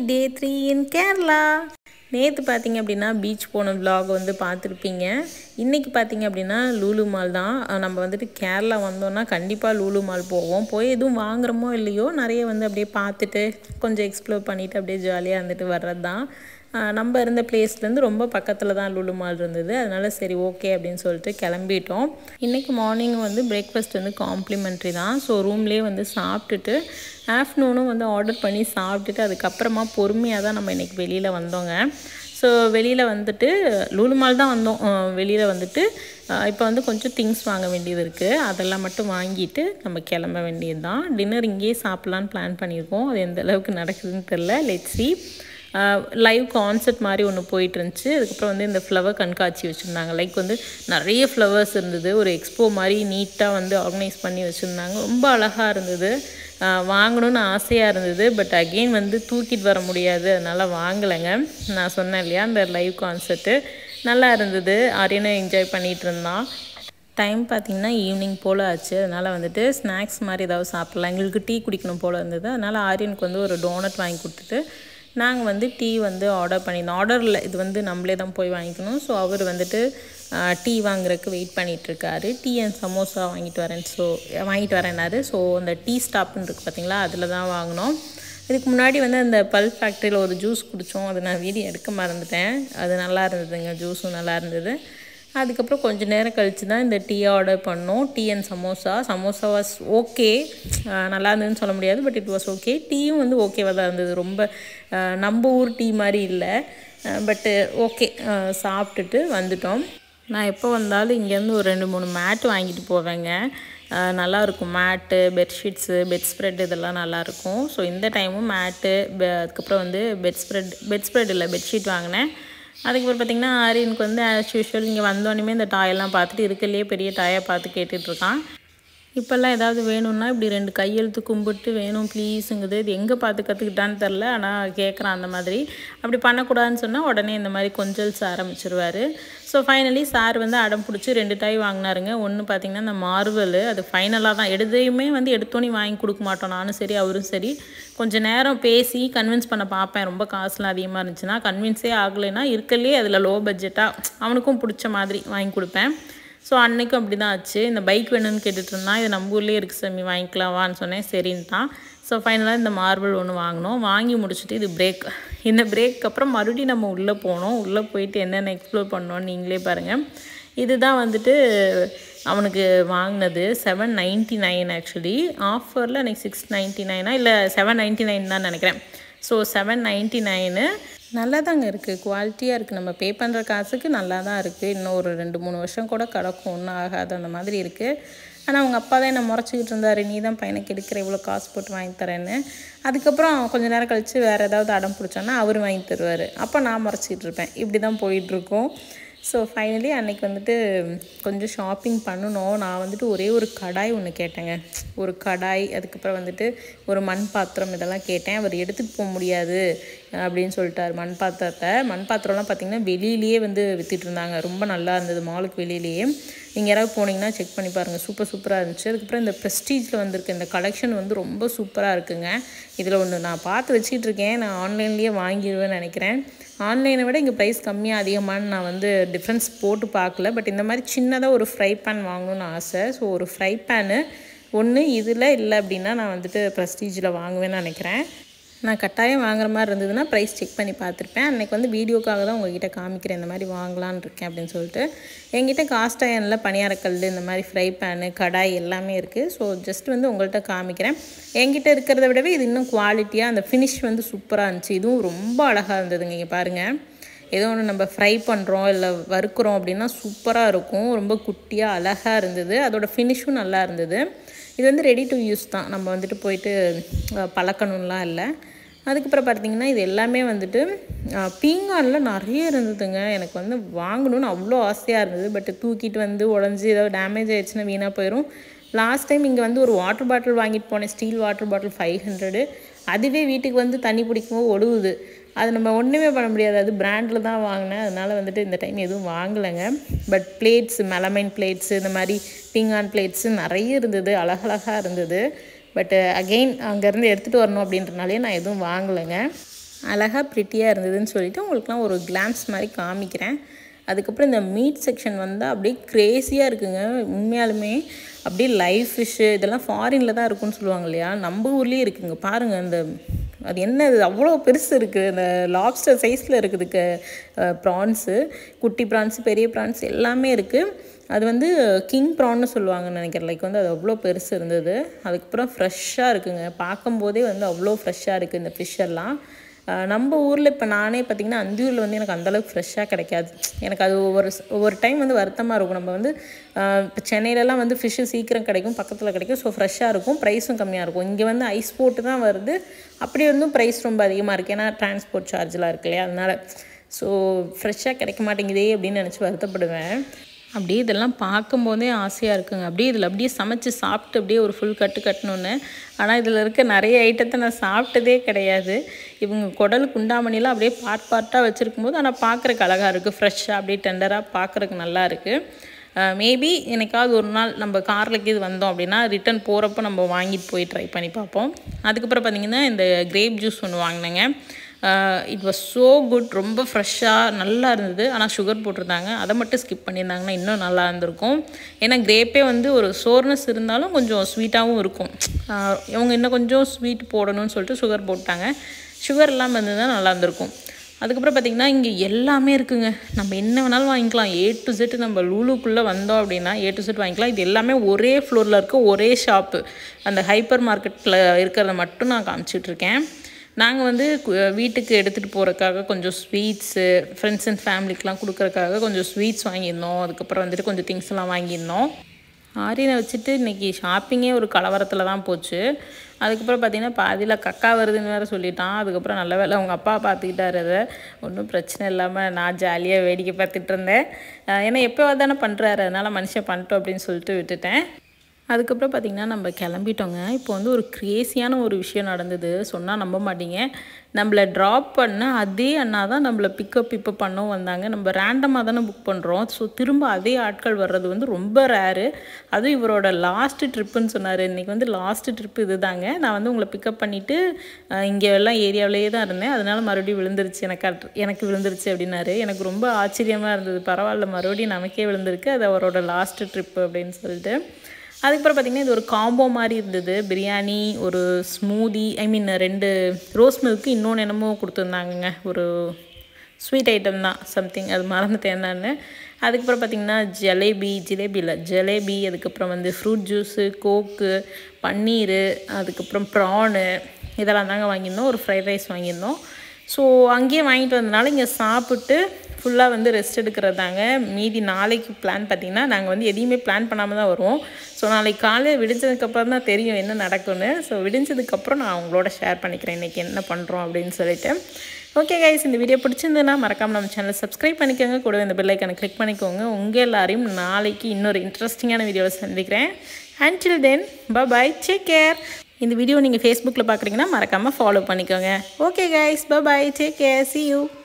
day three in Kerala நேற்று பார்த்தீங்க அப்படின்னா பீச் போன vlog வந்து பார்த்துருப்பீங்க இன்றைக்கி பார்த்தீங்க அப்படின்னா லூலு மால் தான் அஹ் நம்ம வந்துட்டு கேரளா வந்தோம்னா கண்டிப்பாக லூலு மால் போவோம் போய் எதுவும் வாங்குறோமோ இல்லையோ நிறைய வந்து அப்படியே பார்த்துட்டு கொஞ்சம் எக்ஸ்ப்ளோர் பண்ணிவிட்டு அப்படியே ஜாலியாக இருந்துட்டு வர்றது தான் ஆஹ் நம்ம இருந்த பிளேஸ்லேருந்து ரொம்ப பக்கத்தில் தான் லுலு மால் இருந்தது அதனால சரி ஓகே அப்படின்னு சொல்லிட்டு கிளம்பிட்டோம் இன்றைக்கி மார்னிங் வந்து பிரேக்ஃபாஸ்ட் வந்து காம்ப்ளிமெண்ட்ரி தான் ஸோ ரூம்லேயே வந்து சாப்பிட்டுட்டு ஆஃப்டர்நூனும் வந்து ஆர்டர் பண்ணி சாப்பிட்டுட்டு அதுக்கப்புறமா பொறுமையாக தான் நம்ம இன்றைக்கி வெளியில் வந்தோங்க ஸோ வெளியில் வந்துட்டு லூலு மால் தான் வந்தோம் வெளியில் வந்துட்டு இப்போ வந்து கொஞ்சம் திங்ஸ் வாங்க வேண்டியது இருக்குது அதெல்லாம் மட்டும் வாங்கிட்டு நம்ம கிளம்ப வேண்டியது தான் டின்னர் இங்கேயே சாப்பிட்லான்னு பிளான் பண்ணியிருக்கோம் அது எந்த அளவுக்கு நடக்குதுன்னு தெரில லெட்ஸி லைவ் கான்சர்ட் மாதிரி ஒன்று போயிட்டு இருந்துச்சு அதுக்கப்புறம் வந்து இந்த ஃப்ளவர் கண்காட்சி வச்சுருந்தாங்க லைக் வந்து நிறைய ஃப்ளவர்ஸ் இருந்தது ஒரு எக்ஸ்போ மாதிரி நீட்டாக வந்து ஆர்கனைஸ் பண்ணி வச்சுருந்தாங்க ரொம்ப அழகாக இருந்தது ஆஹ் வாங்கணும்னு ஆசையாக இருந்தது பட் அகெயின் வந்து தூக்கிட்டு வர முடியாது அதனால் வாங்கலைங்க நான் சொன்னேன் இல்லையா அந்த லைவ் கான்சர்ட்டு நல்லா இருந்தது ஆரியனும் என்ஜாய் பண்ணிகிட்டு இருந்தான் டைம் பார்த்திங்கன்னா ஈவினிங் போல் ஆச்சு அதனால் வந்துட்டு ஸ்நாக்ஸ் மாதிரி ஏதாவது சாப்பிட்லாம் எங்களுக்கு டீ குடிக்கணும் போல் இருந்தது அதனால் ஆரியனுக்கு வந்து ஒரு டோனட் வாங்கி கொடுத்துட்டு நாங்கள் வந்து டீ வந்து ஆர்டர் பண்ணியிருந்தோம் ஆர்டரில் இது வந்து நம்மளே தான் போய் வாங்கிக்கணும் ஸோ அவர் வந்துட்டு டீ வாங்குறதுக்கு வெயிட் பண்ணிகிட்ருக்காரு டீ அண்ட் சமோசா வாங்கிட்டு வரேன் ஸோ வாங்கிட்டு வரேன்னாரு ஸோ அந்த டீ ஸ்டாப்னு இருக்குது பார்த்தீங்களா அதில் தான் வாங்கினோம் இதுக்கு முன்னாடி வந்து அந்த பல் ஃபேக்ட்ரியில் ஒரு ஜூஸ் குடித்தோம் அது நான் வீடியோ எடுக்க மறந்துட்டேன் அது நல்லா இருந்ததுங்க ஜூஸும் நல்லா இருந்தது அதுக்கப்புறம் கொஞ்ச நேரம் கழித்து தான் இந்த டீ ஆர்டர் பண்ணோம் tea and samosa samosa was okay நல்லா இருந்ததுன்னு சொல்ல முடியாது பட் இட் வாஸ் ஓகே டீயும் வந்து ஓகேவாக தான் இருந்தது ரொம்ப அஹ், நம்ம ஊர் டீ மாதிரி இல்லை பட்டு ஓகே சாப்பிட்டுட்டு வந்துட்டோம் நான் எப்போ வந்தாலும் இங்கேருந்து ஒரு ரெண்டு மூணு மேட் வாங்கிட்டு போவேங்க அஹ், நல்லா இருக்கும் மேட்டு பெட்ஷீட்ஸு பெட் ஸ்ப்ரெட் இதெல்லாம் நல்லாயிருக்கும் ஸோ இந்த டைமும் மேட்டு அதுக்கப்புறம் வந்து பெட் ஸ்ப்ரெட் பெட் ஸ்ப்ரெட் இல்லை பெட்ஷீட் வாங்கினேன் அதுக்கப்புறம் பார்த்திங்கன்னா ஆரியனுக்கு வந்து ஆஸ் யூஷுவல் இங்கே வந்தோடனே இந்த டாயெல்லாம் பார்த்துட்டு இருக்கலையே பெரிய டாயை பார்த்து கேட்டுட்ருக்கான் இப்போல்லாம் ஏதாவது வேணும்னா இப்படி ரெண்டு கையெழுத்து கும்பிட்டு வேணும் ப்ளீஸுங்குது இது எங்கே பார்த்து கற்றுக்கிட்டான்னு தெரில ஆனால் கேட்குறான் அந்த மாதிரி அப்படி பண்ணக்கூடாதுன்னு சொன்னால் உடனே இந்த மாதிரி கொஞ்சல்ஸ் ஆரம்பிச்சிருவார் ஸோ ஃபைனலி சார் வந்து அடம் பிடிச்சி ரெண்டு டாய் வாங்கினாருங்க ஒன்று பார்த்திங்கன்னா இந்த மார்வல் அது ஃபைனலாக தான் எடுத்தையுமே வந்து எடுத்தோன்னே வாங்கி கொடுக்க மாட்டோம் நானும் சரி அவரும் சரி கொஞ்சம் நேரம் பேசி கன்வின்ஸ் பண்ண பார்ப்பேன் ரொம்ப காசுலாம் அதிகமாக இருந்துச்சுன்னா கன்வின்ஸே ஆகலைன்னா இருக்கலே அதில் லோ பட்ஜெட்டாக அவனுக்கும் பிடிச்ச மாதிரி வாங்கி கொடுப்பேன் ஸோ அன்னைக்கும் அப்படி தான் ஆச்சு இந்த பைக் வேணும்னு கேட்டுட்டு இருந்தான் இது நம்ம ஊர்லேயே இருக்குது சாமி வாங்கிக்கலாம் வான்னு சொன்னேன் சரின்ட்டான் ஸோ ஃபைனலாக இந்த மார்பிள் ஒன்று வாங்கினோம் வாங்கி முடிச்சுட்டு இது பிரேக் இந்த பிரேக்கு அப்புறம் மறுபடியும் நம்ம உள்ளே போனோம் உள்ளே போயிட்டு என்னென்ன எக்ஸ்ப்ளோர் பண்ணோன்னு நீங்களே பாருங்கள் இதுதான் வந்துட்டு அவனுக்கு வாங்கினது செவன் நைன்ட்டி நைன் ஆக்சுவலி ஆஃபரில் எனக்கு சிக்ஸ் நைன்ட்டி நைனா இல்லை செவன் நைன்ட்டி நைன் தான் நினைக்கிறேன் ஸோ செவன் நைன்ட்டி நைனு நல்லா தாங்க இருக்குது குவாலிட்டியாக இருக்குது நம்ம பே பண்ணுற காசுக்கு நல்லா தான் இருக்குது இன்னும் ஒரு ரெண்டு மூணு வருஷம் கூட கிடக்கும் ஒன்றும் ஆகாது அந்த மாதிரி இருக்குது ஆனால் அவங்க அப்பா தான் என்னை முறைச்சிக்கிட்டு இருந்தார் நீ தான் பையனுக்கு எடுக்கிற இவ்வளோ காசு போட்டு வாங்கி தரேன்னு அதுக்கப்புறம் கொஞ்ச நேரம் கழித்து வேறு ஏதாவது அடம் பிடிச்சோன்னா அவர் வாங்கி தருவார் அப்போ நான் முறைச்சிக்கிட்டு இருப்பேன் இப்படி தான் போயிட்டுருக்கோம் ஸோ ஃபைனலி அன்றைக்கி வந்துட்டு கொஞ்சம் ஷாப்பிங் பண்ணணும் நான் வந்துட்டு ஒரே ஒரு கடாய் ஒன்று கேட்டேங்க ஒரு கடாய் அதுக்கப்புறம் வந்துட்டு ஒரு மண் பாத்திரம் இதெல்லாம் கேட்டேன் அவர் எடுத்துகிட்டு போக முடியாது அப்படின்னு சொல்லிட்டார் மண் பாத்திரத்தை மண் பாத்திரம்லாம் பார்த்திங்கன்னா வெளியிலேயே வந்து வித்துட்டு இருந்தாங்க ரொம்ப நல்லா இருந்தது மாலுக்கு வெளியிலேயே நீங்கள் யாராவது போனீங்கன்னா செக் பண்ணி பாருங்கள் சூப்பர் சூப்பராக இருந்துச்சு அதுக்கப்புறம் இந்த ப்ரெஸ்டீஜில் வந்திருக்க இந்த கலெக்ஷன் வந்து ரொம்ப சூப்பராக இருக்குங்க இதில் ஒன்று நான் பார்த்து வச்சுக்கிட்டு இருக்கேன் நான் ஆன்லைன்லேயே வாங்கிடுவேன்னு நினைக்கிறேன் ஆன்லைனை விட இங்கே ப்ரைஸ் கம்மியாக அதிகமானு நான் வந்து டிஃப்ரென்ஸ் போட்டு பார்க்கல பட் இந்த மாதிரி சின்னதாக ஒரு ஃப்ரை பேன் வாங்கணும்னு ஆசை ஸோ ஒரு ஃப்ரை பேனு ஒன்று இதில் இல்லை அப்படின்னா நான் வந்துட்டு ப்ரெஸ்டீஜில் வாங்குவேன்னு நினைக்கிறேன் நான் கட்டாயம் வாங்குற மாதிரி இருந்ததுன்னா ப்ரைஸ் செக் பண்ணி பார்த்துருப்பேன் அன்றைக்கி வந்து வீடியோக்காக தான் உங்ககிட்ட காமிக்கிறேன் இந்த மாதிரி வாங்கலான்னு இருக்கேன் அப்படின்னு சொல்லிட்டு என்கிட்ட காஸ்ட் அயனில் பணியாரக்கல் இந்த மாதிரி ஃப்ரை பேனு கடாய் எல்லாமே இருக்குது ஸோ ஜஸ்ட் வந்து உங்கள்கிட்ட காமிக்கிறேன் என்கிட்ட இருக்கிறத விடவே இது இன்னும் குவாலிட்டியாக அந்த ஃபினிஷ் வந்து சூப்பராக இருந்துச்சு இதுவும் ரொம்ப அழகாக இருந்ததுங்க இங்கே பாருங்கள் ஏதோ ஒன்று நம்ம ஃப்ரை பண்ணுறோம் இல்லை வறுக்கிறோம் அப்படின்னா சூப்பராக இருக்கும் ரொம்ப குட்டியாக அழகாக இருந்தது அதோட ஃபினிஷும் நல்லா இருந்தது இது வந்து ரெடி டு யூஸ் தான் நம்ம வந்துட்டு போயிட்டு அஹ், பழக்கணும்லாம் இல்லை அதுக்கப்புறம் பார்த்தீங்கன்னா இது எல்லாமே வந்துட்டு அஹ், பீங்கானில் நிறைய இருந்ததுங்க எனக்கு வந்து வாங்கணும்னு அவ்வளோ ஆசையாக இருந்தது பட் தூக்கிட்டு வந்து உடஞ்சி ஏதாவது டேமேஜ் ஆயிடுச்சுன்னா வீணாக போயிடும் லாஸ்ட் டைம் இங்கே வந்து ஒரு வாட்டர் பாட்டில் வாங்கிட்டு போனேன் steel water bottle five hundred அதுவே வீட்டுக்கு வந்து தண்ணி பிடிக்கும்போது ஒடுகுது அது நம்ம ஒன்றுமே பண்ண முடியாது அது பிராண்டில் தான் வாங்கினேன் அதனால் வந்துட்டு இந்த டைம் எதுவும் வாங்கலைங்க பட் பிளேட்ஸ் மெலமைன் பிளேட்ஸு இந்த மாதிரி பீங்கான் பிளேட்ஸு நிறைய இருந்தது அழகழகாக இருந்தது பட் அகெயின் அங்கேருந்து எடுத்துகிட்டு வரணும் அப்படின்றனாலே நான் எதுவும் வாங்கலைங்க அழகாக ப்ரிட்டியாக இருந்ததுன்னு சொல்லிட்டு உங்களுக்குலாம் ஒரு கிளாம்ஸ் மாதிரி காமிக்கிறேன் அதுக்கப்புறம் இந்த மீட் செக்ஷன் வந்து அப்படியே க்ரேஸியாக இருக்குங்க உண்மையாலுமே அப்படியே லைவ் ஃபிஷ்ஷு இதெல்லாம் ஃபாரினில் தான் இருக்குன்னு சொல்லுவாங்க இல்லையா நம்ம ஊர்லேயே இருக்குங்க பாருங்கள் அந்த அது என்ன இது அவ்வளோ பெருசு இருக்குது அந்த லாப்ஸ்டர் சைஸில் இருக்குதுக்கு ப்ரான்ஸு குட்டி ப்ரான்ஸு பெரிய ப்ரான்ஸ் எல்லாமே இருக்குது அது வந்து கிங் ப்ரான்னு சொல்லுவாங்கன்னு நினைக்கிறேன் லைக் வந்து அது அவ்வளோ பெருசு இருந்தது அதுக்கப்புறம் ஃப்ரெஷ்ஷாக இருக்குங்க பார்க்கும்போதே வந்து அவ்வளோ ஃப்ரெஷ்ஷாக இருக்குது இந்த ஃபிஷ் எல்லாம் நம்ம ஊரில் இப்போ நானே பார்த்திங்கன்னா அந்தியூரில் வந்து எனக்கு அந்தளவுக்கு ஃப்ரெஷ்ஷாக கிடைக்காது எனக்கு அது ஒவ்வொரு ஒவ்வொரு டைம் வந்து வருத்தமாக இருக்கும் நம்ம வந்து இப்போ சென்னையிலலாம் வந்து ஃபிஷ்ஷு சீக்கிரம் கிடைக்கும் பக்கத்தில் கிடைக்கும் ஸோ ஃப்ரெஷ்ஷாக இருக்கும் ப்ரைஸும் கம்மியாக இருக்கும் இங்கே வந்து ஐஸ் போட்டு தான் வருது அப்படி இருந்தும் ப்ரைஸ் ரொம்ப அதிகமாக இருக்குது ஏன்னா டிரான்ஸ்போர்ட் சார்ஜெலாம் இருக்கு இல்லையா அதனால் ஸோ ஃப்ரெஷ்ஷாக கிடைக்க மாட்டேங்குதே அப்படின்னு நினச்சி வருத்தப்படுவேன் அப்படியே இதெல்லாம் பார்க்கும்போதே ஆசையாக இருக்குங்க அப்படியே இதில் அப்படியே சமைச்சு சாப்பிட்டு அப்படியே ஒரு ஃபுல் கட்டு கட்டணுன்னு ஆனால் இதில் இருக்க நிறைய ஐட்டத்தை நான் சாப்பிட்டதே கிடையாது இவங்க குடல் குண்டாமணிலாம் அப்படியே பார்ட் பார்ட்டாக வச்சுருக்கும் போது ஆனால் பார்க்குறக்கு அழகாக இருக்குது ஃப்ரெஷ்ஷாக அப்படியே டெண்டராக பார்க்குறக்கு நல்லா இருக்குது மேபி எனக்காவது ஒரு நாள் நம்ம காரில் இது வந்தோம் அப்படின்னா ரிட்டன் போகிறப்ப நம்ம வாங்கிட்டு போய் ட்ரை பண்ணி பார்ப்போம் அதுக்கப்புறம் பார்த்திங்கன்னா இந்த கிரேப் ஜூஸ் ஒன்று வாங்கினேங்க இட் வாஸ் ஸோ குட் ரொம்ப ஃப்ரெஷ்ஷாக நல்லா இருந்தது ஆனால் சுகர் போட்டிருந்தாங்க அதை மட்டும் ஸ்கிப் பண்ணியிருந்தாங்கன்னா இன்னும் நல்லா இருந்திருக்கும் ஏன்னா கிரேப்பே வந்து ஒரு சோர்னஸ் இருந்தாலும் கொஞ்சம் ஸ்வீட்டாகவும் இருக்கும் இவங்க இன்னும் கொஞ்சம் ஸ்வீட் போடணும்னு சொல்லிட்டு சுகர் போட்டாங்க சுகர் இல்லாமல் இருந்ததுதான் நல்லா இருந்திருக்கும் அதுக்கப்புறம் பார்த்திங்கன்னா இங்கே எல்லாமே இருக்குங்க நம்ம என்ன வேணாலும் வாங்கிக்கலாம் ஏ டு செட் நம்ம லூலுக்குள்ளே வந்தோம் அப்படின்னா ஏ டு செட் வாங்கிக்கலாம் இது எல்லாமே ஒரே ஃப்ளோரில் இருக்க ஒரே ஷாப்பு அந்த ஹைப்பர் மார்க்கெட்டில் இருக்கிறத மட்டும் நான் காமிச்சிட்ருக்கேன் நாங்கள் வந்து வீட்டுக்கு எடுத்துகிட்டு போகிறக்காக கொஞ்சம் ஸ்வீட்ஸு ஃப்ரெண்ட்ஸ் அண்ட் ஃபேமிலிக்கெலாம் கொடுக்குறக்காக கொஞ்சம் ஸ்வீட்ஸ் வாங்கியிருந்தோம் அதுக்கப்புறம் வந்துட்டு கொஞ்சம் திங்ஸ்லாம் வாங்கியிருந்தோம் ஆரியனை வச்சுட்டு இன்றைக்கி ஷாப்பிங்கே ஒரு கலவரத்தில் தான் போச்சு அதுக்கப்புறம் பார்த்திங்கன்னா பாதியில் கக்கா வருதுன்னு வேறு சொல்லிட்டான் அதுக்கப்புறம் நல்ல வேலை அவங்க அப்பா பார்த்துக்கிட்டாரு அதை ஒன்றும் பிரச்சனை இல்லாமல் நான் ஜாலியாக வேடிக்கை பார்த்துட்டு இருந்தேன் ஏன்னா எப்போ தானே பண்ணுறாரு அதனால் மனுஷன் பண்ணிட்டோம் அப்படின்னு சொல்லிட்டு விட்டுட்டேன் அதுக்கப்புறம் பார்த்திங்கன்னா நம்ம கிளம்பிட்டோங்க இப்போ வந்து ஒரு க்ரேஸியான ஒரு விஷயம் நடந்தது சொன்னால் நம்ப மாட்டீங்க நம்மளை ட்ராப் பண்ண அதே அண்ணா தான் நம்மளை பிக்கப் இப்போ பண்ணவும் வந்தாங்க நம்ம ரேண்டமாக தானே புக் பண்ணுறோம் ஸோ திரும்ப அதே ஆட்கள் வர்றது வந்து ரொம்ப ரேரு அதுவும் இவரோட லாஸ்ட்டு ட்ரிப்புன்னு சொன்னார் இன்றைக்கி வந்து லாஸ்ட்டு ட்ரிப்பு இது தாங்க நான் வந்து உங்களை பிக்கப் பண்ணிவிட்டு இங்கே எல்லாம் ஏரியாவிலேயே தான் இருந்தேன் அதனால் மறுபடியும் விழுந்துருச்சு எனக்கு எனக்கு விழுந்துருச்சு அப்படின்னாரு எனக்கு ரொம்ப ஆச்சரியமாக இருந்தது பரவாயில்ல மறுபடியும் நமக்கே விழுந்திருக்கு அது அவரோட லாஸ்ட்டு ட்ரிப்பு அப்படின்னு சொல்லிட்டு அதுக்கப்புறம் பார்த்திங்கன்னா இது ஒரு காம்போ மாதிரி இருந்தது பிரியாணி ஒரு ஸ்மூதி ஐ மீன் ரெண்டு ரோஸ் மில்க்கு இன்னொன்று என்னமோ கொடுத்துருந்தாங்கங்க ஒரு ஸ்வீட் ஐட்டம் தான் சம்திங் அது மறந்துட்டேன் என்னன்னு அதுக்கப்புறம் பார்த்திங்கன்னா ஜலேபி ஜிலேபி இல்லை ஜலேபி அதுக்கப்புறம் வந்து ஃப்ரூட் ஜூஸு கோக்கு பன்னீர் அதுக்கப்புறம் ப்ரானு இதெல்லாம் தாங்க வாங்கியிருந்தோம் ஒரு ஃப்ரைட் ரைஸ் வாங்கியிருந்தோம் ஸோ அங்கேயே வாங்கிட்டு வந்தனால இங்கே சாப்பிட்டு ஃபுல்லாக வந்து ரெஸ்ட் எடுக்கிறது தாங்க மீதி நாளைக்கு பிளான் பார்த்திங்கன்னா நாங்கள் வந்து எதையுமே பிளான் பண்ணாமல் தான் வருவோம் ஸோ நாளைக்கு காலையில் விடிஞ்சதுக்கப்புறம் தான் தெரியும் என்ன நடக்கும்னு ஸோ விடிஞ்சதுக்கப்புறம் நான் உங்களோட ஷேர் பண்ணிக்கிறேன் இன்றைக்கி என்ன பண்ணுறோம் அப்படின்னு சொல்லிட்டு ஓகே கைஸ் இந்த வீடியோ பிடிச்சிருந்ததுன்னா மறக்காமல் நம்ம சேனலை சப்ஸ்கிரைப் பண்ணிக்கோங்க கூட இந்த பெல்லைக்கான கிளிக் பண்ணிக்கோங்க உங்கள் எல்லாரையும் நாளைக்கு இன்னொரு இன்ட்ரெஸ்டிங்கான வீடியோவில் சந்திக்கிறேன் until then bye take care இந்த வீடியோ நீங்கள் ஃபேஸ்புக்கில் பார்க்குறீங்கன்னா மறக்காமல் ஃபாலோ பண்ணிக்கோங்க okay guys bye take care see you